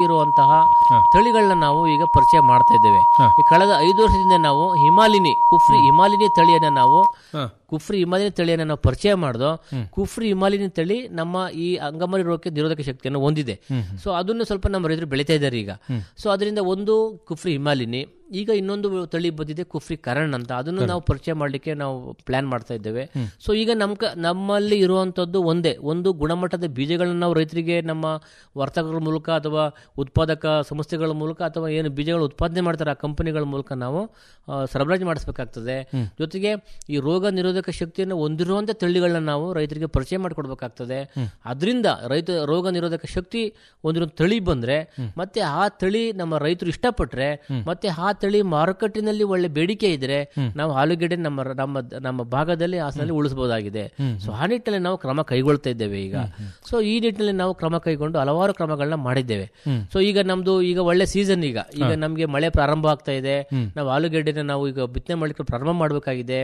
ಇರುವಂತಹ ತಳಿಗಳನ್ನ ನಾವು ಈಗ ಪರಿಚಯ ಮಾಡ್ತಾ ಇದ್ದೇವೆ ಈ ಕಳೆದ ಐದು ವರ್ಷದಿಂದ ನಾವು ಹಿಮಾಲಿನಿ ಕುಫ್ರಿ ಹಿಮಾಲಿನಿ ತಳಿಯನ್ನ ನಾವು ಕುಫ್ರಿ ಹಿಮಾಲಿನಿ ತಳಿಯನ್ನ ನಾವು ಪರಿಚಯ ಮಾಡಿದೋ ಕುಫ್ರಿ ಹಿಮಾಲಿನಿ ತಳಿ ನಮ್ಮ ಈ ಅಂಗಮರಿ ರೋಗಕ್ಕೆ ನಿರೋಧಕ ಶಕ್ತಿಯನ್ನು ಹೊಂದಿದೆ ಸೊ ಅದನ್ನು ಸ್ವಲ್ಪ ನಮ್ಮ ರೈತರು ಬೆಳೀತಾ ಇದ್ದಾರೆ ಈಗ ಸೊ ಅದರಿಂದ ಒಂದು ಕುಫ್ರಿ ಹಿಮಾಲಿನಿ ಈಗ ಇನ್ನೊಂದು ತಳಿ ಬಂದಿದೆ ಕುಫ್ರಿ ಕರಣ್ ಅಂತ ಅದನ್ನು ನಾವು ಪರಿಚಯ ಮಾಡಲಿಕ್ಕೆ ನಾವು ಪ್ಲಾನ್ ಮಾಡ್ತಾ ಇದ್ದೇವೆ ಸೊ ಈಗ ನಮ್ಮ ಕ- ನಮ್ಮಲ್ಲಿ ಇರುವಂತದ್ದು ಒಂದೇ ಒಂದು ಗುಣಮಟ್ಟದ ಬೀಜಗಳನ್ನ ನಾವು ರೈತರಿಗೆ ನಮ್ಮ ವರ್ತಕರ ಮೂಲಕ ಅಥವಾ ಉತ್ಪಾದಕ ಸಂಸ್ಥೆಗಳ ಮೂಲಕ ಅಥವಾ ಏನು ಬೀಜಗಳು ಉತ್ಪಾದನೆ ಮಾಡ್ತಾರೆ ಆ ಕಂಪನಿಗಳ ಮೂಲಕ ನಾವು ಆ, ಸರಬರಾಜು ಮಾಡಿಸ್ಬೇಕಾಗ್ತದೆ ಜೊತೆಗೆ ಈ ರೋಗ ನಿರೋಧಕ ಶಕ್ತಿಯನ್ನು ಹೊಂದಿರುವಂತ ತಳಿಗಳನ್ನ ನಾವು ರೈತರಿಗೆ ಪರಿಚಯ ಮಾಡಿಕೊಡ್ಬೇಕಾಗ್ತದೆ ಅದರಿಂದ ರೈತ ರೋಗ ನಿರೋಧಕ ಶಕ್ತಿ ಹೊಂದಿರೋ ತಳಿ ಬಂದ್ರೆ ಮತ್ತೆ ಆ ತಳಿ ನಮ್ಮ ರೈತರು ಇಷ್ಟಪಟ್ರೆ ಮತ್ತೆ ಆ ತಳಿ ಮಾರುಕಟ್ಟೆನಲ್ಲಿ ಒಳ್ಳೆ ಬೇಡಿಕೆ ಇದ್ರೆ ನಾವು ಆಲೂಗೆಡ್ಡೆ ನಮ್ಮ ನಮ್ಮ ನಮ್ಮ ಭಾಗದಲ್ಲಿ ಹಾಸನಲ್ಲಿ ಉಳಿಸಬಹುದಾಗಿದೆ ಸೊ ಆ ನಿಟ್ಟಿನಲ್ಲಿ ನಾವು ಕ್ರಮ ಕೈಗೊಳ್ತಾ ಇದ್ದೇವೆ ಈಗ ಸೊ ಈ ನಿಟ್ಟಿನಲ್ಲಿ ನಾವು ಕ್ರಮ ಕೈಗೊಂಡು ಹಲವಾರು ಕ್ರಮಗಳನ್ನ ಮಾಡಿದ್ದೇವೆ ಸೊ ಈಗ ನಮ್ದು ಈಗ ಒಳ್ಳೆ ಸೀಸನ್ ಈಗ ಈಗ ನಮ್ಗೆ ಮಳೆ ಪ್ರಾರಂಭ ಆಗ್ತಾ ಇದೆ ನಾವು ಆಲೂಗೆಡ್ಡೆನ ನಾವು ಈಗ ಬಿತ್ತನೆ ಮಾಡ್ಲಿಕ್ಕೆ ಪ್ರಾರಂಭ ಮಾಡಬೇಕಾಗಿದೆ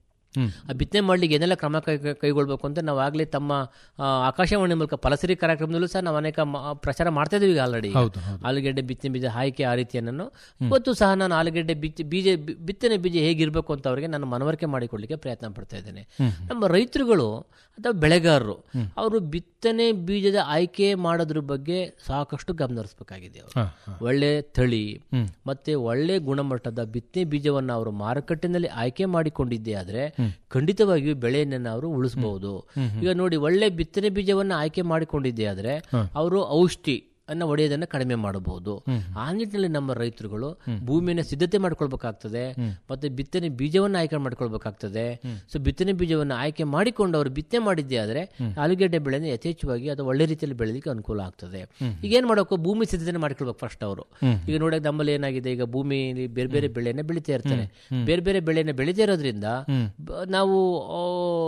ಆ ಬಿತ್ತನೆ ಮಾಡ್ಲಿಕ್ಕೆ ಏನೆಲ್ಲ ಕ್ರಮ ಕೈ ಕೈ- ಕೈಗೊಳ್ಬೇಕು ಅಂತ ನಾವು ಆಗ್ಲೇ ತಮ್ಮ ಆ, ಆಕಾಶವಾಣಿ ಮೂಲಕ ಫಲಸರಿ ಕಾರ್ಯಕ್ರಮದಲ್ಲೂ ಸಹ ನಾವು ಅನೇಕ ಮ- ಪ್ರಚಾರ ಮಾಡ್ತಾ ಇದೀವಿ ಈಗ ಆಲ್ರೆಡಿ ಹೌದು, ಆಲೂಗೆಡ್ಡೆ ಬಿತ್ತನೆ ಬೀಜ ಆಯ್ಕೆ ಆ ರೀತಿಯನ್ನು ಇವತ್ತು ಸಹ ನಾನು ಆಲೂಗೆಡ್ಡೆ ಬಿತ್ತಿ ಬೀಜ ಬಿ- ಬಿತ್ತನೆ ಬೀಜ ಹೇಗಿರಬೇಕು ಅಂತ ಅವರಿಗೆ ನಾನು ಮನವರಿಕೆ ಮಾಡಿಕೊಡ್ಲಿಕ್ಕೆ ಪ್ರಯತ್ನ ಪಡ್ತಾ ಇದ್ದೇನೆ ನಮ್ಮ ರೈತರುಗಳು ಅಥವಾ ಬೆಳೆಗಾರರು ಅವರು ಬಿತ್ತನೆ ಬೀಜದ ಆಯ್ಕೆ ಮಾಡೋದ್ರ ಬಗ್ಗೆ ಸಾಕಷ್ಟು ಗಮನ ಹರಿಸಬೇಕಾಗಿದೆ ಅವರು ಹಾ, ಹಾ. ಒಳ್ಳೆ ತಳಿ ಮತ್ತೆ ಒಳ್ಳೆ ಗುಣಮಟ್ಟದ ಬಿತ್ತನೆ ಬೀಜವನ್ನು ಅವರು ಮಾರುಕಟ್ಟೆನಲ್ಲಿ ಆಯ್ಕೆ ಮಾಡಿಕೊಂಡಿದ್ದೇ ಆದ್ರೆ ಖಂಡಿತವಾಗಿಯೂ ಬೆಳೆಯನ್ನ ಅವರು ಉಳಿಸಬಹುದು ಈಗ ನೋಡಿ ಒಳ್ಳೆ ಬಿತ್ತನೆ ಬೀಜವನ್ನು ಆಯ್ಕೆ ಮಾಡಿಕೊಂಡಿದ್ದೇ ಆದ್ರೆ ಅವರು ಔಷಧಿ ಅನ್ನ ಒಡೆಯೋದನ್ನ ಕಡಿಮೆ ಮಾಡಬಹುದು ಆ ನಿಟ್ಟಿನಲ್ಲಿ ನಮ್ಮ ರೈತರುಗಳು ಭೂಮಿಯನ್ನು ಸಿದ್ಧತೆ ಮಾಡ್ಕೊಳ್ಬೇಕಾಗ್ತದೆ ಮತ್ತೆ ಬಿತ್ತನೆ ಬೀಜವನ್ನು ಆಯ್ಕೆ ಮಾಡ್ಕೊಳ್ಬೇಕಾಗ್ತದೆ ಸೊ ಬಿತ್ತನೆ ಬೀಜವನ್ನು ಆಯ್ಕೆ ಮಾಡಿಕೊಂಡು ಅವರು ಬಿತ್ತನೆ ಮಾಡಿದ್ದೇ ಆದ್ರೆ ಆಲೂಗೆಡ್ಡೆ ಬೆಳೆನ ಯಥೇಚ್ಛವಾಗಿ ಅದು ಒಳ್ಳೆ ರೀತಿಯಲ್ಲಿ ಬೆಳೆಯಲಿಕ್ಕೆ ಅನುಕೂಲ ಆಗ್ತದೆ ಈಗ ಏನ್ ಮಾಡಬೇಕು ಭೂಮಿ ಸಿದ್ಧತೆ ಮಾಡ್ಕೊಳ್ಬೇಕು ಫಸ್ಟ್ ಅವರು ಈಗ ನೋಡಕ್ ನಮ್ಮಲ್ಲಿ ಏನಾಗಿದೆ ಈಗ ಭೂಮಿ ಬೇರೆ ಬೇರೆ ಬೆಳೆಯನ್ನ ಬೆಳಿತಾ ಇರ್ತಾರೆ ಬೇರೆ ಬೇರೆ ಬೆಳೆಯನ್ನ ಬೆಳಿತಾ ಇರೋದ್ರಿಂದ ಬ- ನಾವು ಆ,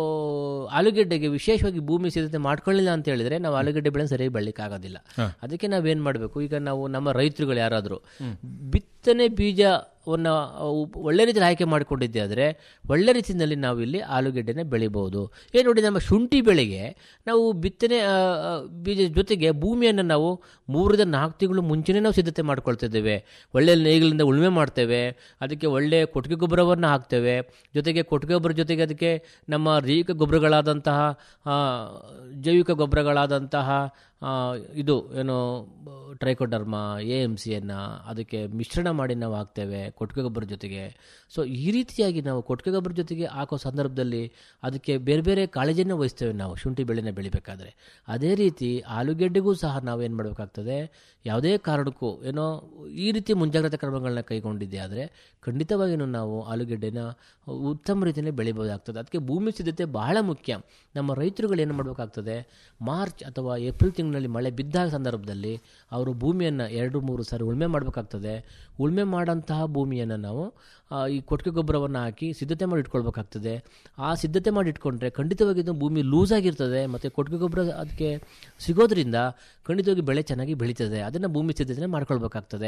ಆಲೂಗೆಡ್ಡೆಗೆ ವಿಶೇಷವಾಗಿ ಭೂಮಿ ಸಿದ್ಧತೆ ಮಾಡ್ಕೊಳ್ಳಿಲ್ಲ ಅಂತ ಹೇಳಿದ್ರೆ ನಾವು ಆಲೂಗೆಡ್ಡೆ ಬೆಳೆ ಸರಿಯಾಗಿ ಬೆಳಿಲಿಕ್ಕೆ ಆಗೋದಿಲ್ಲ ಅದಕ್ಕೆ ನಾವೇನ್ ಮಾಡಬೇಕು ಈಗ ನಾವು ನಮ್ಮ ರೈತರುಗಳು ಯಾರಾದರೂ ಬಿತ್ತನೆ ಬೀಜವನ್ನ ಅವು ಒಳ್ಳೆ ರೀತಿಯಲ್ಲಿ ಆಯ್ಕೆ ಮಾಡಿಕೊಂಡಿದ್ದೆ ಆದರೆ ಒಳ್ಳೆ ರೀತಿಯಲ್ಲಿ ನಾವು ಇಲ್ಲಿ ಆಲೂಗೆಡ್ಡೆನ ಬೆಳಿಬಹುದು ಏನು ನೋಡಿ ನಮ್ಮ ಶುಂಠಿ ಬೆಳೆಗೆ ನಾವು ಬಿತ್ತನೆ ಆ, ಆ, ಬೀಜ ಜೊತೆಗೆ ಭೂಮಿಯನ್ನು ನಾವು ಮೂರರಿಂದ ನಾಲ್ಕು ತಿಂಗಳು ಮುಂಚೆನೇ ನಾವು ಸಿದ್ಧತೆ ಮಾಡ್ಕೊಳ್ತಿದ್ದೇವೆ ಒಳ್ಳೆ ನೇಗಿಲಿಂದ ಉಳುಮೆ ಮಾಡ್ತೇವೆ ಅದಕ್ಕೆ ಒಳ್ಳೆ ಕೊಟ್ಟಿಗೆ ಗೊಬ್ಬರವನ್ನು ಹಾಕ್ತೇವೆ ಜೊತೆಗೆ ಕೊಟ್ಟಿಗೆ ಗೊಬ್ಬರ ಜೊತೆಗೆ ಅದಕ್ಕೆ ನಮ್ಮ ಜೈವಿಕ ಗೊಬ್ಬರಗಳಾದಂತಹ ಆ, ಜೈವಿಕ ಗೊಬ್ಬರಗಳಾದಂತಹ ಆ, ಇದು ಏನು ಟ್ರೈಕೋಡರ್ಮ ಎ ಎಮ್ ಸಿಯನ್ನು ಅದಕ್ಕೆ ಮಿಶ್ರಣ ಮಾಡಿ ನಾವು ಹಾಕ್ತೇವೆ ಕೊಟ್ಟಿಗೆ ಗೊಬ್ಬರ ಜೊತೆಗೆ ಸೊ ಈ ರೀತಿಯಾಗಿ ನಾವು ಕೊಟ್ಟಿಗೆ ಗೊಬ್ಬರ ಜೊತೆಗೆ ಹಾಕೋ ಸಂದರ್ಭದಲ್ಲಿ ಅದಕ್ಕೆ ಬೇರೆ ಬೇರೆ ಕಾಳಜಿಯನ್ನು ವಹಿಸ್ತೇವೆ ನಾವು ಶುಂಠಿ ಬೆಳೆನ ಬೆಳಿಬೇಕಾದ್ರೆ ಅದೇ ರೀತಿ ಆಲೂಗೆಡ್ಡೆಗೂ ಸಹ ನಾವೇನು ಮಾಡಬೇಕಾಗ್ತದೆ ಯಾವುದೇ ಕಾರಣಕ್ಕೂ ಏನೋ ಈ ರೀತಿ ಮುಂಜಾಗ್ರತಾ ಕ್ರಮಗಳನ್ನ ಕೈಗೊಂಡಿದ್ದೆ ಆದರೆ ಖಂಡಿತವಾಗಿಯೂ ನಾವು ಆಲೂಗೆಡ್ಡೆನ ಉತ್ತಮ ರೀತಿಯಲ್ಲಿ ಬೆಳಿಬೋದಾಗ್ತದೆ ಅದಕ್ಕೆ ಭೂಮಿ ಸಿದ್ಧತೆ ಬಹಳ ಮುಖ್ಯ ನಮ್ಮ ರೈತರುಗಳು ಏನು ಮಾಡಬೇಕಾಗ್ತದೆ ಮಾರ್ಚ್ ಅಥವಾ ಏಪ್ರಿಲ್ ತಿಂಗಳಲ್ಲಿ ಮಳೆ ಬಿದ್ದ ಸಂದರ್ಭದಲ್ಲಿ ಅವರು ಭೂಮಿಯನ್ನು ಎರಡು ಮೂರು ಸಾರಿ ಉಳುಮೆ ಮಾಡಬೇಕಾಗ್ತದೆ ಉಳುಮೆ ಮಾಡೋಂತಹ ಭೂಮಿಯನ್ನು ನಾವು ಆ, ಈ ಕೊಟ್ಟಿಗೆ ಗೊಬ್ಬರವನ್ನು ಹಾಕಿ ಸಿದ್ಧತೆ ಮಾಡಿ ಇಟ್ಕೊಳ್ಬೇಕಾಗ್ತದೆ ಆ ಸಿದ್ಧತೆ ಮಾಡಿ ಇಟ್ಕೊಂಡ್ರೆ ಖಂಡಿತವಾಗಿ ಇದು ಭೂಮಿ ಲೂಸ್ ಆಗಿರ್ತದೆ ಮತ್ತು ಕೊಟ್ಟಿಗೆ ಗೊಬ್ಬರ ಅದಕ್ಕೆ ಸಿಗೋದ್ರಿಂದ ಖಂಡಿತವಾಗಿ ಬೆಳೆ ಚೆನ್ನಾಗಿ ಬೆಳೀತದೆ ಅದನ್ನು ಭೂಮಿ ಸಿದ್ಧತೆ ಮಾಡ್ಕೊಳ್ಬೇಕಾಗ್ತದೆ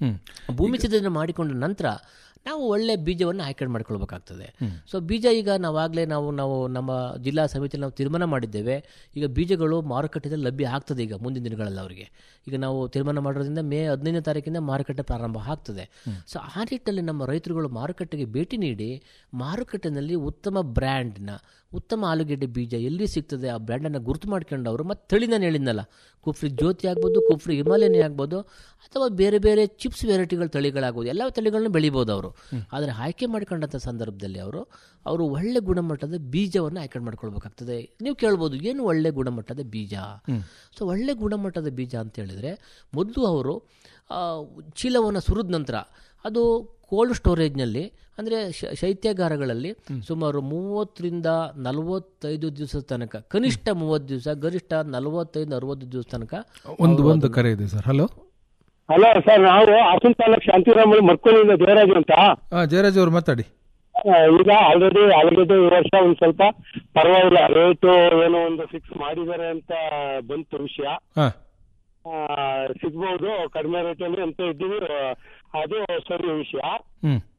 ಭೂಮಿ ಸಿದ್ಧತೆ ಮಾಡಿಕೊಂಡ ನಂತರ ನಾವು ಒಳ್ಳೆ ಬೀಜವನ್ನು ಆಯ್ಕೆ ಮಾಡ್ಕೊಳ್ಬೇಕಾಗ್ತದೆ ಸೊ ಬೀಜ ಈಗ ನಾವಾಗಲೇ ನಾವು ನಾವು ನಮ್ಮ ಜಿಲ್ಲಾ ಸಮಿತಿಯಲ್ಲಿ ನಾವು ತೀರ್ಮಾನ ಮಾಡಿದ್ದೇವೆ ಈಗ ಬೀಜಗಳು ಮಾರುಕಟ್ಟೆಯಲ್ಲಿ ಲಭ್ಯ ಆಗ್ತದೆ ಈಗ ಮುಂದಿನ ದಿನಗಳಲ್ಲಿ ಅವರಿಗೆ ಈಗ ನಾವು ತೀರ್ಮಾನ ಮಾಡೋದ್ರಿಂದ ಮೇ ಹದಿನೈದನೇ ತಾರೀಕಿಂದ ಮಾರುಕಟ್ಟೆ ಪ್ರಾರಂಭ ಆಗ್ತದೆ ಸೊ ಆ ನಿಟ್ಟಿನಲ್ಲಿ ನಮ್ಮ ರೈತರುಗಳು ಮಾರುಕಟ್ಟೆಗೆ ಭೇಟಿ ನೀಡಿ ಮಾರುಕಟ್ಟೆನಲ್ಲಿ ಉತ್ತಮ ಬ್ರ್ಯಾಂಡ್ನ ಉತ್ತಮ ಆಲೂಗೆಡ್ಡೆ ಬೀಜ ಎಲ್ಲಿ ಸಿಗ್ತದೆ ಆ ಬ್ರ್ಯಾಂಡನ್ನು ಗುರುತು ಮಾಡ್ಕೊಂಡು ಅವರು ಮತ್ತೆ ತಳಿ ನಾನು ಹೇಳಿದ್ನಲ್ಲ ಕುಫ್ರಿ ಜ್ಯೋತಿ ಆಗ್ಬೋದು ಕುಫ್ರಿ ಹಿಮಾಲಯನಿ ಆಗ್ಬೋದು ಅಥವಾ ಬೇರೆ ಬೇರೆ ಚಿಪ್ಸ್ ವೆರೈಟಿಗಳ ತಳಿಗಳಾಗ್ಬೋದು ಎಲ್ಲ ತಳಿಗಳನ್ನ ಬೆಳಿಬೋದು ಅವರು ಆದರೆ ಆಯ್ಕೆ ಮಾಡ್ಕೊಂಡಂಥ ಸಂದರ್ಭದಲ್ಲಿ ಅವರು ಅವರು ಒಳ್ಳೆ ಗುಣಮಟ್ಟದ ಬೀಜವನ್ನು ಆಯ್ಕೆ ಮಾಡ್ಕೊಳ್ಬೇಕಾಗ್ತದೆ ನೀವು ಕೇಳ್ಬೋದು ಏನು ಒಳ್ಳೆ ಗುಣಮಟ್ಟದ ಬೀಜ ಸೊ ಒಳ್ಳೆ ಗುಣಮಟ್ಟದ ಬೀಜ ಅಂತ ಹೇಳಿದ್ರೆ ಮೊದಲು ಅವರು ಆ, ಚೀಲವನ್ನು ಸುರಿದ ನಂತರ ಅದು ಕೋಲ್ಡ್ ಸ್ಟೋರೇಜ್ನಲ್ಲಿ ಅಂದರೆ ಶೈತ್ಯಾಗಾರಗಳಲ್ಲಿ ಸುಮಾರು ಮೂವತ್ತರಿಂದ ನಲವತ್ತೈದು ದಿವಸದ ತನಕ ಕನಿಷ್ಠ ಮೂವತ್ತು ದಿವಸ ಗರಿಷ್ಠ ನಲವತ್ತೈದು ಅರವತ್ತು ದಿವಸ ತನಕ ಒಂದು ಒಂದು ಕರೆ ಇದೆ ಸರ್ ಹಲೋ ಹಲೋ ಸರ್ ನಾವು ಹಾಸನ ತಾಲೂಕ್ ಶಾಂತಿರಾಮಲ್ಲಿ ಮರ್ಕೊಂಡಿಂದ ದೇವರಾಜು ಅಂತ ಹಾ ಜಯರಾಜ್ ಅವರು ಮಾತಾಡಿ ಆ, ಈಗ ಆಲ್ರೆಡಿ ಆಲ್ರೆಡಿ ಈ ವರ್ಷ ಒಂದ್ ಸ್ವಲ್ಪ ಪರವಾಗಿಲ್ಲ ರೇಟು ಏನೋ ಒಂದು ಫಿಕ್ಸ್ ಮಾಡಿದ್ದಾರೆ ಅಂತ ಬಂತು ವಿಷಯ ಹಾ ಆ, ಸಿಗ್ಬೋದು ಕಡಿಮೆ ರೇಟಲ್ಲಿ ಅಂತ ಇದ್ದೀವಿ ಅದು ಸರಿ ವಿಷಯ ಹ್ಮ್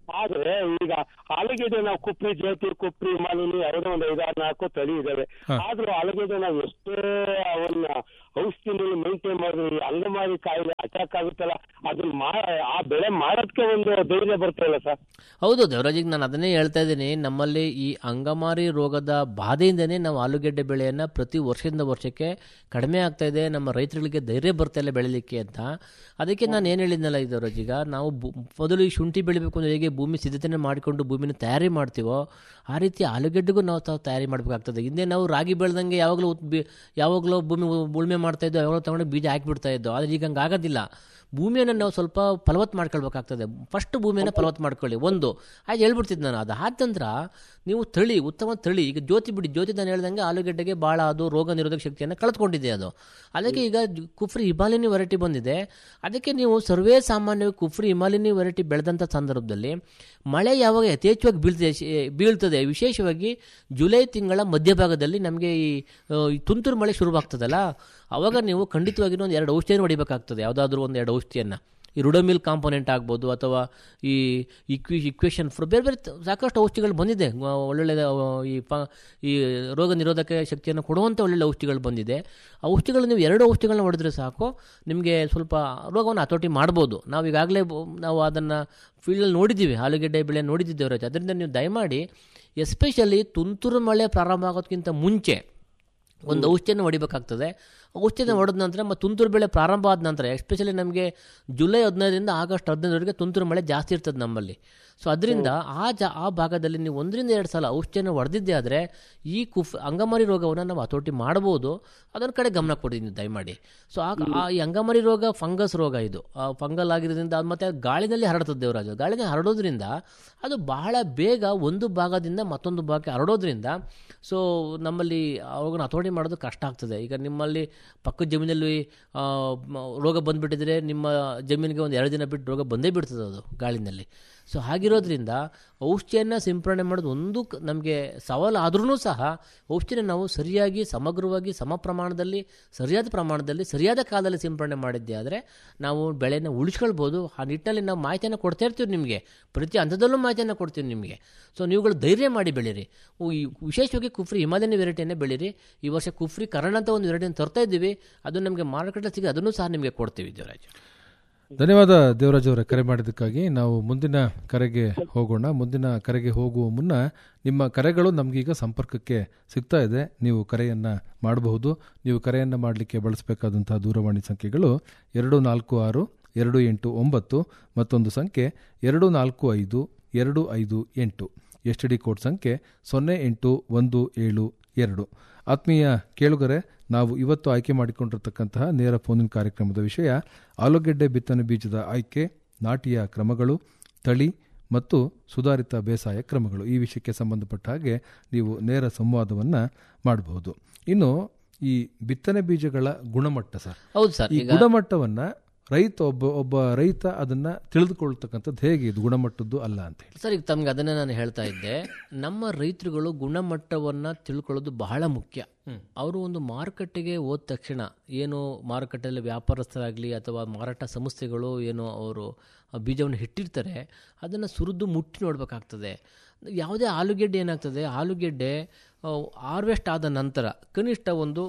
ಆದ್ರೆ ಈಗ ಆಲೂಗೆಡ್ಡೆ ನಾವು ಕುಪ್ರಿ ಜ್ಯೋತಿ ಕುಪ್ರಿ ಮಾಲಿನಿ ಯಾವುದೋ ಒಂದು ಐದಾರು ನಾಲ್ಕು ತಳಿ ಇದಾವೆ ಆದ್ರೂ ಆಲೂಗೆಡ್ಡೆ ನಾವು ಎಷ್ಟೇ ಅವನ್ನ ಔಷಧಿನಲ್ಲಿ ಮೇಂಟೈನ್ ಮಾಡಿದ್ರೆ ಈ ಅಂಗಮಾರಿ ಕಾಯಿಲೆ ಅಟ್ಯಾಕ್ ಆಗುತ್ತಲ್ಲ ಅದನ್ನ ಮಾ ಆ ಬೆಳೆ ಮಾಡೋದಕ್ಕೆ ಒಂದು ಧೈರ್ಯ ಬರ್ತಾಯಿಲ್ಲ ಸರ್ ಹೌದು ದೇವರಾಜಿಗೆ ನಾನು ಅದನ್ನೇ ಹೇಳ್ತಾ ಇದ್ದೀನಿ ನಮ್ಮಲ್ಲಿ ಈ ಅಂಗಮಾರಿ ರೋಗದ ಬಾಧೆಯಿಂದನೇ ನಾವು ಆಲೂಗೆಡ್ಡೆ ಬೆಳೆಯನ್ನು ಪ್ರತಿ ವರ್ಷದಿಂದ ವರ್ಷಕ್ಕೆ ಕಡಿಮೆ ಆಗ್ತಾ ಇದೆ ನಮ್ಮ ರೈತರುಗಳಿಗೆ ಧೈರ್ಯ ಬರ್ತಾ ಇಲ್ಲ ಬೆಳಿಲಿಕ್ಕೆ ಅಂತ ಅದಕ್ಕೆ ನಾನು ಏನು ಹೇಳಿದ್ನಲ್ಲ ಈ ದೇವರಾಜಿಗ ನಾವು ಬು- ಮೊದಲು ಈ ಶುಂಠಿ ಬೆಳಿಬೇಕು ಅಂದ್ರೆ ಹೇಗೆ ಭೂಮಿ ಸಿದ್ಧತೆಯನ್ನು ಮಾಡಿಕೊಂಡು ಭೂಮಿನ ತಯಾರಿ ಮಾಡ್ತೀವೋ ಆ ರೀತಿ ಆಲೂಗೆಡ್ಡೆಗೂ ನಾವು ತಾವು ತಯಾರಿ ಮಾಡಬೇಕಾಗ್ತದೆ ಹಿಂದೆ ನಾವು ರಾಗಿ ಬೆಳೆದಂಗೆ ಯಾವಾಗಲೂ ಉತ್- ಬಿ- ಯಾವಾಗಲೂ ಭೂಮಿ ಉ- ಉಳುಮೆ ಮಾಡ್ತಾ ಇದ್ದೋ ಯಾವಾಗಲೂ ತಗೊಂಡು ಬೀಜ ಹಾಕಿಬಿಡ್ತಾ ಇದ್ದೋ ಆದರೆ ಈಗ ಹಂಗೆ ಆಗೋದಿಲ್ಲ ಭೂಮಿಯನ್ನು ನಾವು ಸ್ವಲ್ಪ ಫಲವತ್ ಮಾಡ್ಕೊಳ್ಬೇಕಾಗ್ತದೆ ಫಸ್ಟ್ ಭೂಮಿಯನ್ನು ಫಲವತ್ ಮಾಡ್ಕೊಳ್ಳಿ ಒಂದು ಆಯ್ತು ಹೇಳ್ಬಿಡ್ತಿದ್ದು ನಾನು ಅದು ಆದ ನಂತರ ನೀವು ತಳಿ ಉತ್ತಮ ತಳಿ ಈಗ ಜ್ಯೋತಿ ಬಿಡಿ ಜ್ಯೋತಿ ನಾನು ಹೇಳ್ದಂಗೆ ಆಲೂಗೆಡ್ಡೆಗೆ ಭಾಳ ಅದು ರೋಗ ನಿರೋಧಕ ಶಕ್ತಿಯನ್ನು ಕಳೆದುಕೊಂಡಿದೆ ಅದು ಅದಕ್ಕೆ ಈಗ ಜ- ಕುಫ್ರಿ ಹಿಮಾಲಿನಿ ವೆರೈಟಿ ಬಂದಿದೆ ಅದಕ್ಕೆ ನೀವು ಸರ್ವೇ ಸಾಮಾನ್ಯವಾಗಿ ಕುಫ್ರಿ ಹಿಮಾಲಿನಿ ವೆರೈಟಿ ಬೆಳೆದಂಥ ಸಂದರ್ಭದಲ್ಲಿ ಮಳೆ ಯಾವಾಗ ಯಥೇಚ್ಛವಾಗಿ ಬೀಳ್ತದೆ ಶೇ- ಬೀಳ್ತದೆ ವಿಶೇಷವಾಗಿ ಜುಲೈ ತಿಂಗಳ ಮಧ್ಯಭಾಗದಲ್ಲಿ ನಮಗೆ ಈ ಆ, ಈ ತುಂತುರು ಮಳೆ ಶುರುವಾಗ್ತದಲ್ಲ ಅವಾಗ ನೀವು ಖಂಡಿತವಾಗಿ ಒಂದು ಎರಡು ಔಷಧಿಯನ್ನು ಹೊಡಿಬೇಕಾಗ್ತದೆ ಯಾವುದಾದ್ರೂ ಒಂದು ಎರಡು ಔಷಧಿಯನ್ನು ಈ ರುಡಮಿಲ್ ಕಾಂಪೋನೆಂಟ್ ಆಗ್ಬೋದು ಅಥವಾ ಈ ಇಕ್ವಿ ಇಕ್ವೇಷನ್ ಫಾರ್ ಬೇರೆ ಬೇರೆ ತ- ಸಾಕಷ್ಟು ಔಷಧಿಗಳು ಬಂದಿದೆ ಆ, ಒಳ್ಳೊಳ್ಳೆ ಆ, ಈ ಪ ಈ ರೋಗ ನಿರೋಧಕ ಶಕ್ತಿಯನ್ನು ಕೊಡುವಂಥ ಒಳ್ಳೊಳ್ಳೆ ಔಷಧಿಗಳು ಬಂದಿದೆ ಆ ಔಷಧಿಗಳು ನೀವು ಎರಡು ಔಷಧಿಗಳನ್ನ ಹೊಡೆದ್ರೆ ಸಾಕು ನಿಮಗೆ ಸ್ವಲ್ಪ ರೋಗವನ್ನು ಹತೋಟಿ ಮಾಡ್ಬೋದು ನಾವು ಈಗಾಗಲೇ ಬ- ನಾವು ಅದನ್ನು ಫೀಲ್ಡಲ್ಲಿ ನೋಡಿದ್ದೀವಿ ಆಲೂಗೆಡ್ಡೆ ಬೆಳೆ ನೋಡಿದ್ದೇವೆ ರಾಜ ಅದರಿಂದ ನೀವು ದಯಮಾಡಿ ಎಸ್ಪೆಷಲಿ ತುಂತುರು ಮಳೆ ಪ್ರಾರಂಭ ಆಗೋದಕ್ಕಿಂತ ಮುಂಚೆ ಒಂದು ಔಷಧಿಯನ್ನು ಹೊಡಿಬೇಕಾಗ್ತದೆ ಔಷಧಿನ ಹೊಡೆದ ನಂತರ ಮತ್ತು ತುಂತುರು ಬೆಳೆ ಪ್ರಾರಂಭ ಆದ ನಂತರ ಎಸ್ಪೆಷಲಿ ನಮಗೆ ಜುಲೈ ಹದಿನೈದರಿಂದ ಆಗಸ್ಟ್ ಹದಿನೈದರವರೆಗೆ ತುಂತುರು ಮಳೆ ಜಾಸ್ತಿ ಇರ್ತದೆ ನಮ್ಮಲ್ಲಿ ಸೊ ಅದರಿಂದ ಆ ಜಾ ಆ ಭಾಗದಲ್ಲಿ ನೀವು ಒಂದರಿಂದ ಎರಡು ಸಲ ಔಷಧಿಯನ್ನು ಹೊಡೆದಿದ್ದೆ ಆದರೆ ಈ ಕುಫ್ ಅಂಗಮಾರಿ ರೋಗವನ್ನು ನಾವು ಹತೋಟಿ ಮಾಡ್ಬೋದು ಅದೊಂದು ಕಡೆ ಗಮನ ಕೊಡಿ ನೀವು ದಯಮಾಡಿ ಸೊ ಆ ಆ ಈ ಅಂಗಮಾರಿ ರೋಗ ಫಂಗಸ್ ರೋಗ ಇದು ಫಂಗಲ್ ಆಗಿರೋದ್ರಿಂದ ಅದು ಮತ್ತೆ ಗಾಳಿನಲ್ಲಿ ಹರಡ್ತದೆ ದೇವರಾಜು ಗಾಳಿನಲ್ಲಿ ಹರಡೋದ್ರಿಂದ ಅದು ಬಹಳ ಬೇಗ ಒಂದು ಭಾಗದಿಂದ ಮತ್ತೊಂದು ಭಾಗಕ್ಕೆ ಹರಡೋದ್ರಿಂದ ಸೊ ನಮ್ಮಲ್ಲಿ ಅವುಗಳನ್ನ ಹತೋಟಿ ಮಾಡೋದು ಕಷ್ಟ ಆಗ್ತದೆ ಈಗ ನಿಮ್ಮಲ್ಲಿ ಪಕ್ಕದ ಜಮೀನಲ್ಲಿ ಆ, ಮ- ರೋಗ ಬಂದುಬಿಟ್ಟಿದ್ರೆ ನಿಮ್ಮ ಜಮೀನಿಗೆ ಒಂದು ಎರಡು ದಿನ ಬಿಟ್ಟು ರೋಗ ಬಂದೇ ಬಿಡ್ತದೆ ಅದು ಗಾಳಿನಲ್ಲಿ ಸೊ ಹಾಗಿರೋದ್ರಿಂದ ಔಷಧಿಯನ್ನು ಸಿಂಪರಣೆ ಮಾಡೋದು ಒಂದು ನಮಗೆ ಸವಾಲು ಆದ್ರೂ ಸಹ ಔಷಧಿನ ನಾವು ಸರಿಯಾಗಿ ಸಮಗ್ರವಾಗಿ ಸಮ ಪ್ರಮಾಣದಲ್ಲಿ ಸರಿಯಾದ ಪ್ರಮಾಣದಲ್ಲಿ ಸರಿಯಾದ ಕಾಲದಲ್ಲಿ ಸಿಂಪರಣೆ ಮಾಡಿದ್ದೆ ಆದರೆ ನಾವು ಬೆಳೆನ ಉಳಿಸ್ಕೊಳ್ಬೋದು ಆ ನಿಟ್ಟಿನಲ್ಲಿ ನಾವು ಮಾಹಿತಿಯನ್ನು ಕೊಡ್ತಾ ಇರ್ತೀವಿ ನಿಮಗೆ ಪ್ರತಿ ಹಂತದಲ್ಲೂ ಮಾಹಿತಿಯನ್ನು ಕೊಡ್ತೀವಿ ನಿಮಗೆ ಸೊ ನೀವುಗಳು ಧೈರ್ಯ ಮಾಡಿ ಬೆಳೀರಿ ಉ- ಈ ವಿಶೇಷವಾಗಿ ಕುಫ್ರಿ ಹಿಮಾಲಯನ ವೆರೈಟಿಯನ್ನೇ ಬೆಳೀರಿ ಈ ವರ್ಷ ಕುಫ್ರಿ ಕರಣ್ ಅಂತ ಒಂದು ವೆರೈಟಿಯನ್ನು ತರ್ತಾ ಇದ್ದೀವಿ ಅದು ನಮಗೆ ಮಾರುಕಟ್ಟೆ ಸಿಗಿ ಅದನ್ನು ಸಹ ನಿಮಗೆ ಕೊಡ್ತೀವಿ ದೇವರಾಜ್ ಧನ್ಯವಾದ ದೇವರಾಜ್ ಅವರೇ ಕರೆ ಮಾಡಿದ್ದಕ್ಕಾಗಿ ನಾವು ಮುಂದಿನ ಕರೆಗೆ ಹೋಗೋಣ ಮುಂದಿನ ಕರೆಗೆ ಹೋಗುವ ಮುನ್ನ ನಿಮ್ಮ ಕರೆಗಳು ನಮಗೀಗ ಸಂಪರ್ಕಕ್ಕೆ ಸಿಗ್ತಾ ಇದೆ ನೀವು ಕರೆಯನ್ನು ಮಾಡಬಹುದು ನೀವು ಕರೆಯನ್ನು ಮಾಡಲಿಕ್ಕೆ ಬಳಸಬೇಕಾದಂತಹ ದೂರವಾಣಿ ಸಂಖ್ಯೆಗಳು ಎರಡು ನಾಲ್ಕು ಆರು ಎರಡು ಎಂಟು ಒಂಬತ್ತು ಮತ್ತೊಂದು ಸಂಖ್ಯೆ ಎರಡು ನಾಲ್ಕು ಐದು ಎರಡು ಐದು ಎಂಟು ಎಸ್ ಡಿ ಕೋಡ್ ಸಂಖ್ಯೆ ಸೊನ್ನೆ ಎಂಟು ಒಂದು ಏಳು ಎರಡು ಆತ್ಮೀಯ ಕೇಳುಗರೆ ನಾವು ಇವತ್ತು ಆಯ್ಕೆ ಮಾಡಿಕೊಂಡಿರತಕ್ಕಂತಹ ನೇರ ಫೋನಿನ ಕಾರ್ಯಕ್ರಮದ ವಿಷಯ ಆಲೂಗೆಡ್ಡೆ ಬಿತ್ತನೆ ಬೀಜದ ಆಯ್ಕೆ ನಾಟಿಯ ಕ್ರಮಗಳು ತಳಿ ಮತ್ತು ಸುಧಾರಿತ ಬೇಸಾಯ ಕ್ರಮಗಳು ಈ ವಿಷಯಕ್ಕೆ ಸಂಬಂಧಪಟ್ಟ ಹಾಗೆ ನೀವು ನೇರ ಸಂವಾದವನ್ನು ಮಾಡಬಹುದು ಇನ್ನು ಈ ಬಿತ್ತನೆ ಬೀಜಗಳ ಗುಣಮಟ್ಟ ಸರ್ ಹೌದು ಸರ್ ಈ ಈಗ ಗುಣಮಟ್ಟವನ್ನ ರೈತ ಒಬ್ಬ ಒಬ್ಬ ರೈತ ಅದನ್ನ ತಿಳಿದುಕೊಳ್ತಕ್ಕಂಥದ್ದು ಹೇಗೆ ಇದು ಗುಣಮಟ್ಟದ್ದು ಅಲ್ಲ ಅಂತ ಹೇಳಿ ಸರ್ ಈಗ ತಮ್ಗೆ ಅದನ್ನೇ ನಾನು ಹೇಳ್ತಾ ಇದ್ದೆ ನಮ್ಮ ರೈತರುಗಳು ಗುಣಮಟ್ಟವನ್ನು ತಿಳ್ಕೊಳ್ಳೋದು ಬಹಳ ಮುಖ್ಯ ಅವರು ಒಂದು ಮಾರುಕಟ್ಟೆಗೆ ಹೋದ ತಕ್ಷಣ ಏನು ಮಾರುಕಟ್ಟೆಯಲ್ಲಿ ವ್ಯಾಪಾರಸ್ಥರಾಗಲಿ ಅಥವಾ ಮಾರಾಟ ಸಂಸ್ಥೆಗಳು ಏನು ಅವರು ಆ ಬೀಜವನ್ನು ಇಟ್ಟಿರ್ತಾರೆ ಅದನ್ನು ಸುರಿದು ಮುಟ್ಟಿ ನೋಡಬೇಕಾಗ್ತದೆ ಯಾವುದೇ ಆಲೂಗೆಡ್ಡೆ ಏನಾಗ್ತದೆ ಆಲೂಗೆಡ್ಡೆ ಹಾರ್ವೆಸ್ಟ್ ಆದ ನಂತರ ಕನಿಷ್ಠ ಒಂದು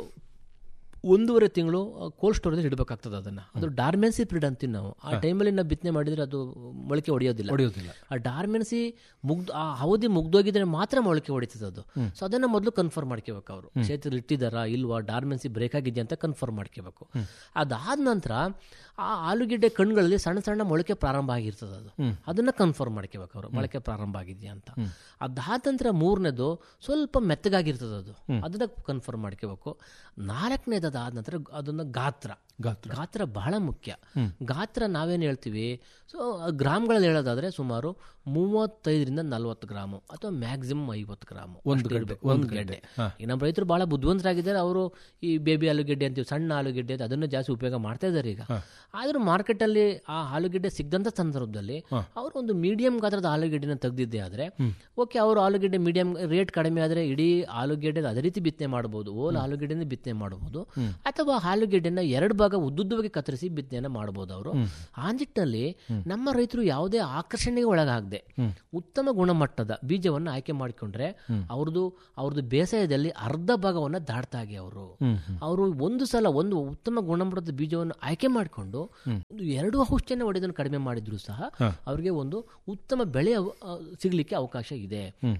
ಒಂದೂವರೆ ತಿಂಗಳು ಕೋಲ್ಡ್ ಸ್ಟೋರೇಜ್ ಇಡಬೇಕಾಗ್ತದೆ ಅದನ್ನು ಅದು ಡಾರ್ಮೆನ್ಸಿ ಪೀರಿಯಡ್ ಅಂತೀವಿ ನಾವು ಆ ಟೈಮಲ್ಲಿ ನಾವು ಬಿತ್ತನೆ ಮಾಡಿದರೆ ಅದು ಮೊಳಕೆ ಹೊಡೆಯೋದಿಲ್ಲ ಹೊಡೆಯೋದಿಲ್ಲ ಆ ಡಾರ್ಮೆನ್ಸಿ ಮುಗ್ದು ಆ ಅವಧಿ ಮುಗ್ದೋಗಿದ್ರೆ ಮಾತ್ರ ಮೊಳಕೆ ಹೊಡಿತದೆ ಅದು ಸೊ ಅದನ್ನ ಮೊದಲು ಕನ್ಫರ್ಮ್ ಮಾಡ್ಕೋಬೇಕು ಅವರು ಕ್ಷೇತ್ರದಲ್ಲಿ ಇಟ್ಟಿದ್ದಾರಾ ಇಲ್ವಾ ಡಾರ್ಮೆನ್ಸಿ ಬ್ರೇಕ್ ಆಗಿದೆಯಾ ಅಂತ ಕನ್ಫರ್ಮ್ ಮಾಡ್ಕೋಬೇಕು ಅದಾದ ನಂತರ ಆ ಆಲೂಗೆಡ್ಡೆ ಕಣ್ಗಳಲ್ಲಿ ಸಣ್ಣ ಸಣ್ಣ ಮೊಳಕೆ ಪ್ರಾರಂಭ ಆಗಿರ್ತದೆ ಅದು ಅದನ್ನ ಕನ್ಫರ್ಮ್ ಮಾಡ್ಕೋಬೇಕು ಅವರು ಮೊಳಕೆ ಪ್ರಾರಂಭ ಆಗಿದೆಯಾ ಅಂತ ಅದಾದ ನಂತರ ಮೂರನೇದು ಸ್ವಲ್ಪ ಮೆತ್ತಗಾಗಿರ್ತದೆ ಅದು ಅದನ್ನ ಕನ್ಫರ್ಮ್ ಮಾಡ್ಕೋಬೇಕು ನಾಲ್ಕನೇದು ಅದಾದ ನಂತರ ಅದನ್ನ ಗಾತ್ರ ಗಾತ್ರ ಗಾತ್ರ ಬಹಳ ಮುಖ್ಯ ಗಾತ್ರ ನಾವೇನು ಹೇಳ್ತೀವಿ ಸೊ ಗ್ರಾಮ್ಗಳಲ್ಲಿ ಹೇಳೋದಾದ್ರೆ ಸುಮಾರು ಮೂವತ್ತೈದರಿಂದ ನಲವತ್ತು ಗ್ರಾಮು ಅಥವಾ ಮ್ಯಾಕ್ಸಿಮಮ್ ಐವತ್ತು ಗ್ರಾಮು ಒಂದು ಅಷ್ಟೇ ಇರ್ಬೇಕು. ಒಂದು ಗೆಡ್ಡೆ ಈ ನಮ್ಮ ರೈತರು ಬಹಳ ಬುದ್ಧಿವಂತರಾಗಿದ್ದಾರೆ ಅವರು ಈ ಬೇಬಿ ಆಲೂಗೆಡ್ಡೆ ಅಂತೀವಿ ಸಣ್ಣ ಆಲೂಗೆಡ್ಡೆ ಅಂತ ಅದನ್ನು ಜಾಸ್ತಿ ಉಪಯೋಗ ಮಾಡ್ತಾ ಇದ್ದಾರೆ ಈಗ ಆದ್ರೂ ಮಾರ್ಕೆಟಲ್ಲಿ ಆ ಆಲೂಗೆಡ್ಡೆ ಸಿಗದಂತ ಸಂದರ್ಭದಲ್ಲಿ ಅವರು ಒಂದು ಮೀಡಿಯಂ ಗಾತ್ರದ ಆಲೂಗೆಡ್ಡೆನ ತೆಗೆದಿದ್ದೆ ಆದ್ರೆ ಓಕೆ ಅವರು ಆಲೂಗೆಡ್ಡೆ ಮೀಡಿಯಂ ರೇಟ್ ಕಡಿಮೆ ಆದ್ರೆ ಇಡೀ ಆಲೂಗೆಡ್ಡೆ ಅದೇ ರೀತಿ ಬಿತ್ತನೆ ಮಾಡಬಹುದು ಓಲ್ ಆಲೂಗೆಡ್ಡೆನೇ ಬಿತ್ತನೆ ಮಾಡಬಹುದು ಅಥವಾ ಆಲೂಗೆಡ್ಡೆನ ಎರಡು ಭಾಗ ಭಾಗ ಉದ್ದುದ್ದವಾಗಿ ಕತ್ತರಿಸಿ ಬಿತ್ತನೆಯನ್ನು ಮಾಡ್ಬೋದು ಅವರು ಆ ನಿಟ್ಟಿನಲ್ಲಿ ನಮ್ಮ ರೈತರು ಯಾವುದೇ ಆಕರ್ಷಣೆಗೆ ಒಳಗಾಗದೆ ಉತ್ತಮ ಗುಣಮಟ್ಟದ ಬೀಜವನ್ನು ಆಯ್ಕೆ ಮಾಡಿಕೊಂಡ್ರೆ ಅವ್ರದ್ದು ಅವ್ರದ್ದು ಬೇಸಾಯದಲ್ಲಿ ಅರ್ಧ ಭಾಗವನ್ನು ದಾಟ್ತಾಗೆ ಅವರು ಅವರು ಒಂದು ಸಲ ಒಂದು ಉತ್ತಮ ಗುಣಮಟ್ಟದ ಬೀಜವನ್ನು ಆಯ್ಕೆ ಮಾಡಿಕೊಂಡು ಒಂದು ಎರಡು ಔಷಧಿಯನ್ನು ಹೊಡೆದನ್ನು ಕಡಿಮೆ ಮಾಡಿದ್ರು ಸಹ ಅವರಿಗೆ ಒಂದು ಉತ್ತಮ ಬೆಳೆ ಅವ- ಆ, ಸಿಗ್ಲಿಕ್ಕೆ ಅವಕಾಶ ಇದೆ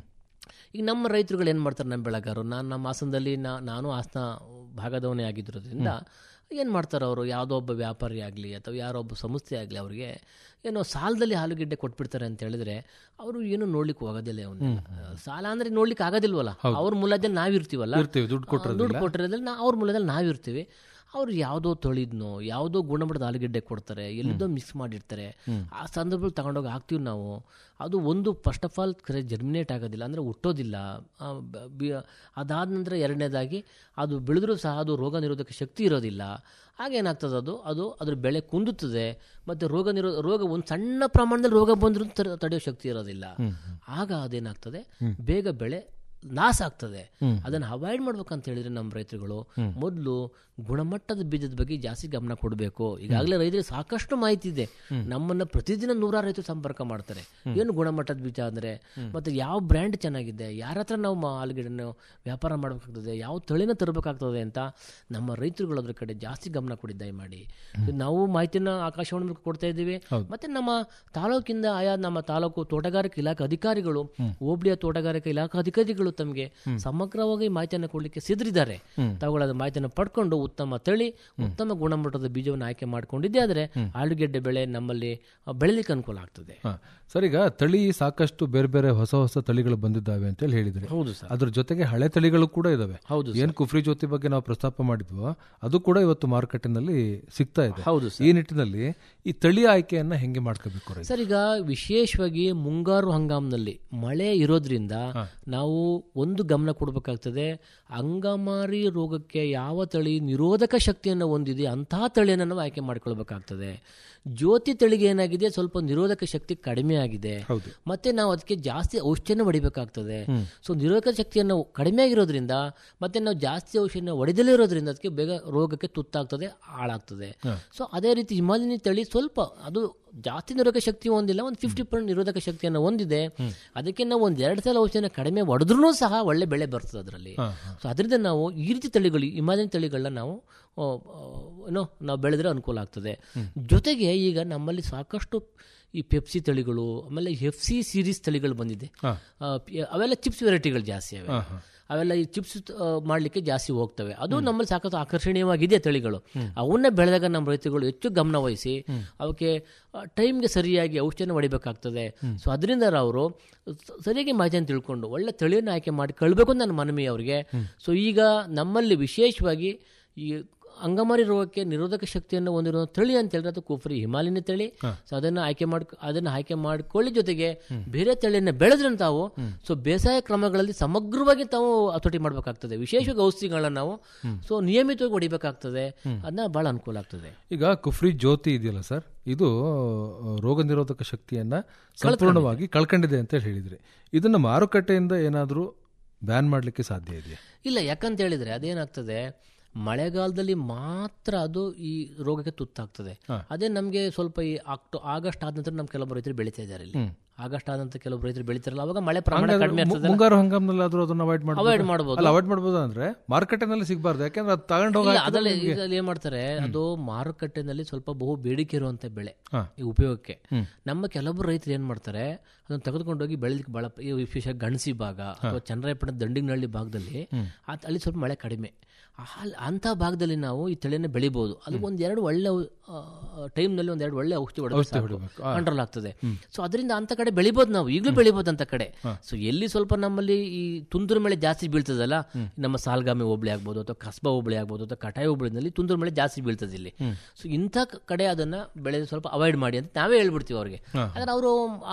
ಈಗ ನಮ್ಮ ರೈತರುಗಳು ಏನು ಮಾಡ್ತಾರೆ ನಮ್ಮ ಬೆಳೆಗಾರರು ನಾನು ನಮ್ಮ ಹಾಸನದಲ್ಲಿ ನಾ- ನಾನು ಹಾಸನ ಭಾಗದವನೇ ಆಗಿದ್ರೋದ್ರಿಂದ ಏನು ಮಾಡ್ತಾರೆ ಅವರು ಯಾವುದೋ ಒಬ್ಬ ವ್ಯಾಪಾರಿ ಆಗಲಿ ಅಥವಾ ಯಾರೋ ಒಬ್ಬ ಸಂಸ್ಥೆ ಆಗಲಿ ಅವರಿಗೆ ಏನೋ ಸಾಲದಲ್ಲಿ ಆಲೂಗೆಡ್ಡೆ ಕೊಟ್ಬಿಡ್ತಾರೆ ಅಂತ ಹೇಳಿದ್ರೆ ಅವರು ಏನು ನೋಡ್ಲಿಕ್ಕೆ ಹೋಗೋದಿಲ್ಲ ಅವನ್ನ ಸಾಲ ಅಂದ್ರೆ ನೋಡ್ಲಿಕ್ಕೆ ಆಗೋದಿಲ್ವಲ್ಲ ಅವ್ರ ಮೂಲದಲ್ಲಿ ನಾವಿರ್ತೀವಲ್ಲ ಇರ್ತೀವಿ ದುಡ್ಡು ಕೊಟ್ಟರೆ ದುಡ್ಡು ಕೊಟ್ಟಿರೋದ್ರಲ್ಲಿ ನಾ ಅವ್ರ ಮೂಲದಲ್ಲಿ ನಾವಿರ್ತೀವಿ ಅವ್ರು ಯಾವುದೋ ತೊಳಿದ್ನೋ ಯಾವುದೋ ಗುಣಮಟ್ಟದ ಆಲೂಗೆಡ್ಡೆ ಕೊಡ್ತಾರೆ ಎಲ್ಲಿದ್ದೋ ಮಿಕ್ಸ್ ಮಾಡಿರ್ತಾರೆ ಆ ಸಂದರ್ಭದಲ್ಲಿ ತಗೊಂಡೋಗಿ ಹಾಕ್ತೀವಿ ನಾವು ಅದು ಒಂದು ಫಸ್ಟ್ ಆಫ್ ಆಲ್ ಕರೆ ಜರ್ಮಿನೇಟ್ ಆಗೋದಿಲ್ಲ ಅಂದರೆ ಹುಟ್ಟೋದಿಲ್ಲ ಆ, ಬ- ಬಿ- ಅದಾದ ನಂತರ ಎರಡನೇದಾಗಿ ಅದು ಬೆಳೆದ್ರೂ ಸಹ ಅದು ರೋಗ ನಿರೋಧಕ ಶಕ್ತಿ ಇರೋದಿಲ್ಲ ಆಗೇನಾಗ್ತದೆ ಅದು ಅದು ಅದ್ರ ಬೆಳೆ ಕುಂದುತ್ತದೆ ಮತ್ತು ರೋಗ ನಿರೋ ರೋಗ ಒಂದು ಸಣ್ಣ ಪ್ರಮಾಣದಲ್ಲಿ ರೋಗ ಬಂದರೂ ತಡೆಯೋ ಶಕ್ತಿ ಇರೋದಿಲ್ಲ ಆಗ ಅದೇನಾಗ್ತದೆ ಬೇಗ ಬೆಳೆ ನಾಶ ಆಗ್ತದೆ ಅದನ್ನು ಅವಾಯ್ಡ್ ಮಾಡ್ಬೇಕಂತ ಹೇಳಿದ್ರೆ ನಮ್ಮ ರೈತರುಗಳು ಮೊದಲು ಗುಣಮಟ್ಟದ ಬೀಜದ ಬಗ್ಗೆ ಜಾಸ್ತಿ ಗಮನ ಕೊಡಬೇಕು ಈಗಾಗಲೇ ರೈತರಿಗೆ ಸಾಕಷ್ಟು ಮಾಹಿತಿ ಇದೆ ನಮ್ಮನ್ನ ಪ್ರತಿದಿನ ನೂರಾರು ರೈತರು ಸಂಪರ್ಕ ಮಾಡ್ತಾರೆ ಏನು ಗುಣಮಟ್ಟದ ಬೀಜ ಅಂದ್ರೆ ಮತ್ತೆ ಯಾವ ಬ್ರ್ಯಾಂಡ್ ಚೆನ್ನಾಗಿದೆ ಯಾರ ಹತ್ರ ನಾವು ಮಾ- ಆಲೂಗೆಡ್ಡೆನ ವ್ಯಾಪಾರ ಮಾಡಬೇಕಾಗ್ತದೆ ಯಾವ ತಳಿನ ತರಬೇಕಾಗ್ತದೆ ಅಂತ ನಮ್ಮ ರೈತರುಗಳು ಅದ್ರ ಕಡೆ ಜಾಸ್ತಿ ಗಮನ ಕೊಡಿ ದಯಮಾಡಿ ನಾವು ಮಾಹಿತಿನ ಆಕಾಶವಾಣಿ ಮೂಲಕ ಕೊಡ್ತಾ ಇದ್ದೀವಿ ಮತ್ತೆ ನಮ್ಮ ತಾಲೂಕಿಂದ ಆಯಾ ನಮ್ಮ ತಾಲೂಕು ತೋಟಗಾರಿಕೆ ಇಲಾಖೆ ಅಧಿಕಾರಿಗಳು ಹೋಬಳಿಯ ತೋಟಗಾರಿಕೆ ಇಲಾಖೆ ಅಧಿಕಾರಿಗಳು ತಮಗೆ ಸಮಗ್ರವಾಗಿ ಮಾಹಿತಿಯನ್ನು ಕೊಡಲಿಕ್ಕೆ ಸಿದ್ಧರಿದ್ದಾರೆ ತಾವುಗಳ ಮಾಹಿತಿಯನ್ನು ಪಡ್ಕೊಂಡು ಉತ್ತಮ ತಳಿ ಉತ್ತಮ ಗುಣಮಟ್ಟದ ಬೀಜವನ್ನು ಆಯ್ಕೆ ಮಾಡಿಕೊಂಡಿದ್ದೆ ಆದರೆ ಆಲೂಗೆಡ್ಡೆ ಬೆಳೆ ನಮ್ಮಲ್ಲಿ ಆ, ಬೆಳಿಲಿಕ್ಕೆ ಅನುಕೂಲ ಆಗ್ತದೆ ಹಾ. ಸರ್ ಈಗ ತಳಿ ಸಾಕಷ್ಟು ಬೇರೆ ಬೇರೆ ಹೊಸ ಹೊಸ ತಳಿಗಳು ಬಂದಿದ್ದಾವೆ ಅಂತ ಹೇಳಿ ಹೇಳಿದ್ರಿ ಹೌದು ಸರ್ ಅದ್ರ ಜೊತೆಗೆ ಹಳೆ ತಳಿಗಳು ಕೂಡ ಇದಾವೆ ಹೌದು ಏನ್ ಕುಫ್ರಿ ಜ್ಯೋತಿ ಬಗ್ಗೆ ನಾವು ಪ್ರಸ್ತಾಪ ಮಾಡಿದ್ವೋ ಅದು ಕೂಡ ಇವತ್ತು ಮಾರುಕಟ್ಟೆನಲ್ಲಿ ಸಿಗ್ತಾ ಇದೆ ಹೌದು ಈ ನಿಟ್ಟಿನಲ್ಲಿ ಈ ತಳಿ ಆಯ್ಕೆಯನ್ನ ಹೆಂಗೆ ಮಾಡ್ಕೋಬೇಕು ರೈತ ಸರ್ ಈಗ ವಿಶೇಷವಾಗಿ ಮುಂಗಾರು ಹಂಗಾಮಿನಲ್ಲಿ ಮಳೆ ಇರೋದ್ರಿಂದ ನಾವು ಒಂದು ಗಮನ ಕೊಡಬೇಕಾಗ್ತದೆ ಅಂಗಮಾರಿ ರೋಗಕ್ಕೆ ಯಾವ ತಳಿ ನಿರೋಧಕ ಶಕ್ತಿಯನ್ನು ಹೊಂದಿದೆ ಅಂತಹ ತಳಿಯನ್ನು ನಾವು ಆಯ್ಕೆ ಮಾಡ್ಕೊಳ್ಬೇಕಾಗ್ತದೆ ಜ್ಯೋತಿ ತಳಿಗೆ ಏನಾಗಿದೆ ಸ್ವಲ್ಪ ನಿರೋಧಕ ಶಕ್ತಿ ಕಡಿಮೆ ಆಗಿದೆ ಹೌದು. ಮತ್ತೆ ನಾವು ಅದಕ್ಕೆ ಜಾಸ್ತಿ ಔಷಧಿಯನ್ನು ಹೊಡಿಬೇಕಾಗ್ತದೆ ಸೊ ನಿರೋಧಕ ಶಕ್ತಿಯನ್ನು ಕಡಿಮೆ ಆಗಿರೋದ್ರಿಂದ ಮತ್ತೆ ನಾವು ಜಾಸ್ತಿ ಔಷಧಿಯನ್ನು ಹೊಡೆದಲೇ ಇರೋದ್ರಿಂದ ಅದಕ್ಕೆ ಬೇಗ ರೋಗಕ್ಕೆ ತುತ್ತಾಗ್ತದೆ ಹಾಳಾಗ್ತದೆ ಸೊ ಅದೇ ರೀತಿ ಹಿಮಾಲಯನಿ ತಳಿ ಸ್ವಲ್ಪ ಅದು ಜಾಸ್ತಿ ನಿರೋಧಕ ಶಕ್ತಿ ಹೊಂದಿಲ್ಲ ಒಂದು ಫಿಫ್ಟಿ ಪರ್ಸೆಂಟ್ ನಿರೋಧಕ ಶಕ್ತಿಯನ್ನು ಹೊಂದಿದೆ ಅದಕ್ಕೆ ನಾವು ಒಂದು ಎರಡು ಸಲ ಔಷಧಿಯನ್ನು ಕಡಿಮೆ ಹೊಡೆದ್ರೂ ಸಹ ಒಳ್ಳೆ ಬೆಳೆ ಬರ್ತದೆ ಅದರಲ್ಲಿ ಸೊ ಅದರಿಂದ ನಾವು ಈ ರೀತಿ ತಳಿಗಳು ಹಿಮಾಲಯನ್ ತಳಿಗಳನ್ನ ನಾವು ಆ, ಆ, ಏನೋ ನಾವು ಬೆಳೆದ್ರೆ ಅನುಕೂಲ ಆಗ್ತದೆ ಜೊತೆಗೆ ಈಗ ನಮ್ಮಲ್ಲಿ ಸಾಕಷ್ಟು ಈ ಪೆಪ್ಸಿ ತಳಿಗಳು ಆಮೇಲೆ ಎಫ್ ಸಿ ಸೀರೀಸ್ ತಳಿಗಳು ಬಂದಿದೆ ಆ, ಪಿ- ಅವೆಲ್ಲ ಚಿಪ್ಸ್ ವೆರೈಟಿಗಳು ಜಾಸ್ತಿ ಅವೆ ಅವೆಲ್ಲ ಈ ಚಿಪ್ಸ್ ಮಾಡಲಿಕ್ಕೆ ಜಾಸ್ತಿ ಹೋಗ್ತವೆ ಅದು ನಮ್ಮಲ್ಲಿ ಸಾಕಷ್ಟು ಆಕರ್ಷಣೀಯವಾಗಿದೆ ತಳಿಗಳು ಅವನ್ನೇ ಬೆಳೆದಾಗ ನಮ್ಮ ರೈತರುಗಳು ಹೆಚ್ಚು ಗಮನ ವಹಿಸಿ ಅವಕ್ಕೆ ಟೈಮ್ಗೆ ಸರಿಯಾಗಿ ಔಷಧಿಯನ್ನು ಹೊಡಿಬೇಕಾಗ್ತದೆ ಸೊ ಅದರಿಂದ ಅವರು ಸ- ಸರಿಯಾಗಿ ಮಾಹಿತಿಯನ್ನು ತಿಳ್ಕೊಂಡು ಒಳ್ಳೆ ತಳಿಯನ್ನು ಆಯ್ಕೆ ಮಾಡಿ ಕಳ್ಬೇಕು ಅಂತ ನನ್ನ ಮನವಿ ಅವರಿಗೆ ಸೊ ಈಗ ನಮ್ಮಲ್ಲಿ ವಿಶೇಷವಾಗಿ ಈ ಅಂಗಮಾರಿ ರೋಗಕ್ಕೆ ನಿರೋಧಕ ಶಕ್ತಿಯನ್ನು ಹೊಂದಿರೋ ತಳಿ ಅಂತ ಹೇಳಿದ್ರೆ ಅದು ಕುಫ್ರಿ ಹಿಮಾಲಯನ ತಳಿ ಸೊ ಅದನ್ನ ಆಯ್ಕೆ ಮಾಡ್ ಅದನ್ನ ಆಯ್ಕೆ ಮಾಡ್ಕೊಳ್ಳಿ ಜೊತೆಗೆ ಬೇರೆ ತಳಿಯನ್ನ ಬೆಳೆದ್ರೆ ತಾವು ಸೊ ಬೇಸಾಯ ಕ್ರಮಗಳಲ್ಲಿ ಸಮಗ್ರವಾಗಿ ತಾವು ಹತೋಟಿ ಮಾಡಬೇಕಾಗ್ತದೆ ವಿಶೇಷವಾಗಿ ಔಷಧಿಗಳನ್ನ ನಾವು ಸೊ ನಿಯಮಿತವಾಗಿ ಹೊಡಿಬೇಕಾಗ್ತದೆ ಅದನ್ನ ಬಹಳ ಅನುಕೂಲ ಆಗ್ತದೆ ಈಗ ಕುಫ್ರಿ ಜ್ಯೋತಿ ಇದೆಯಲ್ಲ ಸರ್ ಇದು ಆ, ರೋಗ ನಿರೋಧಕ ಶಕ್ತಿಯನ್ನ ಸಂಪೂರ್ಣವಾಗಿ ಕಳ್ಕೊಂಡಿದೆ ಅಂತ ಹೇಳಿ ಹೇಳಿದ್ರಿ ಇದನ್ನ ಮಾರುಕಟ್ಟೆಯಿಂದ ಏನಾದರೂ ಬ್ಯಾನ್ ಮಾಡ್ಲಿಕ್ಕೆ ಸಾಧ್ಯ ಇದೆಯಾ ಇಲ್ಲ ಯಾಕಂತ ಹೇಳಿದ್ರೆ ಅದೇನಾಗ್ತದೆ ಮಳೆಗಾಲದಲ್ಲಿ ಮಾತ್ರ ಅದು ಈ ರೋಗಕ್ಕೆ ತುತ್ತಾಗ್ತದೆ ಅದೇ ನಮಗೆ ಸ್ವಲ್ಪ ಈ ಅಕ್ಟೋ ಆಗಸ್ಟ್ ಆದ ನಂತರ ನಮ್ಮ ಕೆಲವೊಬ್ಬರು ರೈತರು ಬೆಳೀತಾ ಇದ್ದಾರೆ ಇಲ್ಲಿ ಆಗಸ್ಟ್ ಆದ ನಂತರ ಕೆಲವೊಬ್ಬರು ರೈತರು ಬೆಳೀತಾರಲ್ಲ ಅವಾಗ ಮಳೆ ಪ್ರಮಾಣ ಕಡಿಮೆ ಮು- ಆಗ್ತದೆ ಮುಂಗಾರು ಹಂಗಾಮ್ನಲ್ಲಿ ಆದ್ರೂ ಅದನ್ನ ಅವಾಯ್ಡ್ ಅವಾಯ್ಡ್ ಮಾಡ್ಬೋದು ಮಾಡ್ಬೋದು ಅಲ್ಲ ಅವಾಯ್ಡ್ ಮಾಡ್ಬೋದು ಅಂದ್ರೆ ಮಾರುಕಟ್ಟೆನಲ್ಲಿ ಸಿಗಬಾರ್ದು ಯಾಕಂದ್ರೆ ಅದು ತಗೊಂಡು ಹೋಗ ಇಲ್ಲ ಅದರಲ್ಲಿ ಇದರಲ್ಲಿ ಏನ್ ಮಾಡ್ತಾರೆ ಅದು ಮಾರುಕಟ್ಟೆನಲ್ಲಿ ಸ್ವಲ್ಪ ಬಹು ಬೇಡಿಕೆ ಇರುವಂತ ಬೆಳೆ ಹಾ. ಈ ಉಪಯೋಗಕ್ಕೆ ನಮ್ಮ ಕೆಲವೊಬ್ರು ರೈತರು ಏನ್ ಮಾಡ್ತಾರೆ ಅದನ್ನ ತೆಗೆದುಕೊಂಡೋಗಿ ಬೆಳೆಲಿಕ್ಕೆ ಬಹಳ ಈ ವಿಶೇಷ ಗಣಸಿ ಭಾಗ ಅಥವಾ ಚನ್ನರಾಯಪಟ್ಟಣ ದಂಡಿನಹಳ್ಳಿ ಭಾಗದಲ್ಲಿ ಆ- ಅಲ್ಲಿ ಸ್ವಲ್ಪ ಮಳೆ ಕಡಿಮೆ ಆ- ಅಂತ ಭಾಗದಲ್ಲಿ ನಾವು ಈ ತಳಿಯನ್ನು ಬೆಳಿಬಹುದು ಅದು ಒಂದ್ ಎರಡು ಒಳ್ಳೆ ಟೈಮ್ನಲ್ಲಿ ಒಂದ್ ಎರಡು ಒಳ್ಳೆ ಔಷಧಿ ಹೊಡೆದು ಕಂಟ್ರೋಲ್ ಆಗ್ತದೆ ಸೊ ಅದರಿಂದ ಅಂತ ಕಡೆ ಬೆಳಿಬೋದು ನಾವು ಈಗಲೂ ಬೆಳಿಬೋದು ಅಂತ ಕಡೆ ಸೊ ಎಲ್ಲಿ ಸ್ವಲ್ಪ ನಮ್ಮಲ್ಲಿ ಈ ತುಂತುರು ಮಳೆ ಜಾಸ್ತಿ ಬೀಳ್ತದಲ್ಲ ನಮ್ಮ ಸಾಲ್ಗಾಮಿ ಹೋಬಳಿ ಆಗ್ಬೋದು ಅಥವಾ ಕಸ್ಬಾ ಹೋಬಳಿ ಆಗ್ಬೋದು ಅಥವಾ ಕಟಾಯಿ ಹೋಬಳಿನಲ್ಲಿ ತುಂತುರು ಮಳೆ ಜಾಸ್ತಿ ಬೀಳ್ತದೆ ಇಲ್ಲಿ ಸೊ ಇಂಥ ಕ- ಕಡೆ ಅದನ್ನ ಬೆಳೆದು ಸ್ವಲ್ಪ ಅವಾಯ್ಡ್ ಮಾಡಿ ಅಂತ ನಾವೇ ಹೇಳ್ಬಿಡ್ತೀವಿ ಅವ್ರಿಗೆ ಆದ್ರೆ ಅವರು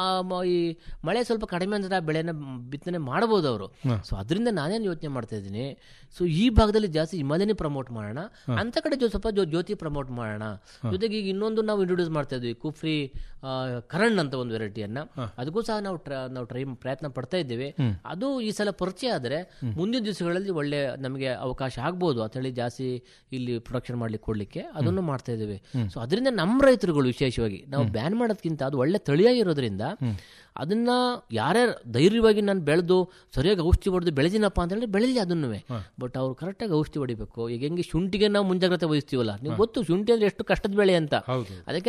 ಈ ಮಳೆ ಸ್ವಲ್ಪ ಕಡಿಮೆ ಅಂದ್ರೆ ಆ ಬೆಳೆನ ಬಿತ್ತನೆ ಮಾಡಬಹುದು ಅವರು ಸೊ ಅದರಿಂದ ನಾನೇನು ಯೋಚನೆ ಮಾಡ್ತಾ ಇದ್ದೀನಿ ಸೊ ಈ ಭಾಗದಲ್ಲಿ ಜಾಸ್ತಿ ಹಿಮಾಲಯನಿ ಪ್ರಮೋಟ್ ಮಾಡೋಣ ಅಂತ ಕಡೆ ಜೊ- ಸ್ವಲ್ಪ ಜೊ- ಜ್ಯೋತಿ ಪ್ರಮೋಟ್ ಮಾಡೋಣ ಜೊತೆಗೆ ಈಗ ಇನ್ನೊಂದು ನಾವು ಇಂಟ್ರೊಡ್ಯೂಸ್ ಮಾಡ್ತಾ ಇದ್ವಿ ಕುಫ್ರಿ ಆ, ಕರಣ್ ಅಂತ ಒಂದು ವೆರೈಟಿಯನ್ನ ಅದಕ್ಕೂ ಸಹ ನಾವು ಟ್ರ- ನಾವು ಟ್ರೈ ಪ್ರಯತ್ನ ಪಡ್ತಾ ಇದ್ದೇವೆ ಅದು ಈ ಸಲ ಪರಿಚಯ ಆದರೆ ಮುಂದಿನ ದಿವಸಗಳಲ್ಲಿ ಒಳ್ಳೆ ನಮಗೆ ಅವಕಾಶ ಆಗ್ಬೋದು ಆ ತಳಿ ಜಾಸ್ತಿ ಇಲ್ಲಿ ಪ್ರೊಡಕ್ಷನ್ ಮಾಡ್ಲಿಕ್ಕೆ ಕೊಡ್ಲಿಕ್ಕೆ ಅದನ್ನು ಮಾಡ್ತಾ ಇದ್ದೇವೆ ಸೊ ಅದರಿಂದ ನಮ್ಮ ರೈತರುಗಳು ವಿಶೇಷವಾಗಿ ನಾವು ಬ್ಯಾನ್ ಮಾಡೋದಕ್ಕಿಂತ ಅದು ಒಳ್ಳೆ ತಳಿಯಾಗಿರೋದ್ರಿಂದ ಅದನ್ನ ಯಾರ್ಯಾರು ಧೈರ್ಯವಾಗಿ ನಾನು ಬೆಳೆದು ಸರಿಯಾಗಿ ಔಷಧಿ ಹೊಡೆದು ಬೆಳೆದಿನಪ್ಪ ಅಂತ ಹೇಳಿದ್ರೆ ಬೆಳೆದಿ ಅದನ್ನು ಬಟ್ ಅವ್ರು ಕರೆಕ್ಟಾಗಿ ಔಷಧಿ ಹೊಡಿಬೇಕು ಈಗ ಹೆಂಗೆ ಶುಂಠಿಗೆ ನಾವು ಮುಂಜಾಗ್ರತೆ ವಹಿಸ್ತೀವಲ್ಲ ನೀವು ಗೊತ್ತು ಶುಂಠಿ ಅಂದ್ರೆ ಎಷ್ಟು ಕಷ್ಟದ ಬೆಳೆ ಅಂತ ಹೌದು ಅದಕ್ಕೆ